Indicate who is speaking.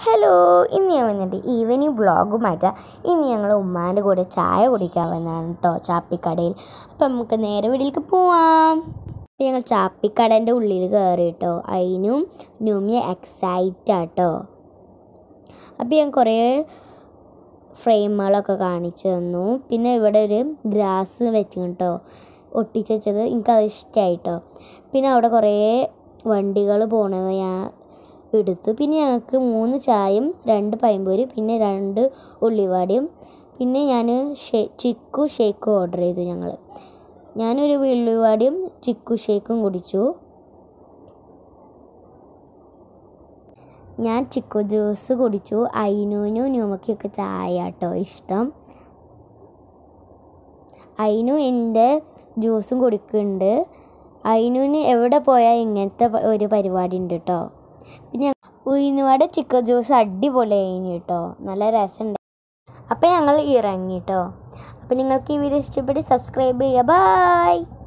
Speaker 1: hello ഇന്ന് ഞാൻ വന്നിട്ട് ഈവനിങ് വ്ളോഗുമായിട്ട് ഇന്ന് ഞങ്ങൾ ഉമ്മാൻ്റെ കൂടെ ചായ കുടിക്കാൻ വന്നതാണ് കേട്ടോ ചാപ്പിക്കടയിൽ അപ്പം നമുക്ക് നേരെ വീട്ടിലേക്ക് പോവാം അപ്പം ഞങ്ങൾ ചാപ്പിക്കടൻ്റെ ഉള്ളിൽ കയറി കേട്ടോ അതിനും ന്യൂമിയ എക്സൈറ്റ് ആട്ടോ അപ്പം ഞാൻ കുറേ ഫ്രെയിമുകളൊക്കെ കാണിച്ചു തന്നു പിന്നെ ഇവിടെ ഒരു ഗ്രാസ് വെച്ചു കേട്ടോ ഒട്ടിച്ച് വെച്ചത് എനിക്കത് ഇഷ്ടമായിട്ടോ പിന്നെ അവിടെ കുറേ വണ്ടികൾ പോണത് ഞാൻ എടുത്തു പിന്നെ ഞങ്ങൾക്ക് മൂന്ന് ചായയും രണ്ട് പൈമ്പൂരി പിന്നെ രണ്ട് ഉള്ളിവാടിയും പിന്നെ ഞാൻ ഷേ ചിക്കു ഷേക്കും ഓർഡർ ചെയ്തു ഞങ്ങൾ ഞാനൊരു ഉള്ളിവാടിയും ചിക്കു ഷേക്കും കുടിച്ചു ഞാൻ ചിക്കു ജ്യൂസ് കുടിച്ചു അയിനൂനും ന്യൂമയ്ക്കൊക്കെ ചായ കേട്ടോ ഇഷ്ടം അയിനു എൻ്റെ ജ്യൂസും കുടിക്കുന്നുണ്ട് അയിനുവിന് എവിടെ പോയാൽ ഇങ്ങനത്തെ പ- ഒരു പരിപാടി ഉണ്ട് കേട്ടോ പിന്നെ ഉയിന്നുവാട് ചിക്കൻ ജ്യൂസ് അടിപൊളിയായിന് കേട്ടോ നല്ല രസമുണ്ട് അപ്പം ഞങ്ങൾ ഇറങ്ങി കേട്ടോ അപ്പം നിങ്ങൾക്ക് ഈ വീഡിയോ ഇഷ്ടപ്പെട്ട് സബ്സ്ക്രൈബ് ചെയ്യുക ബായ്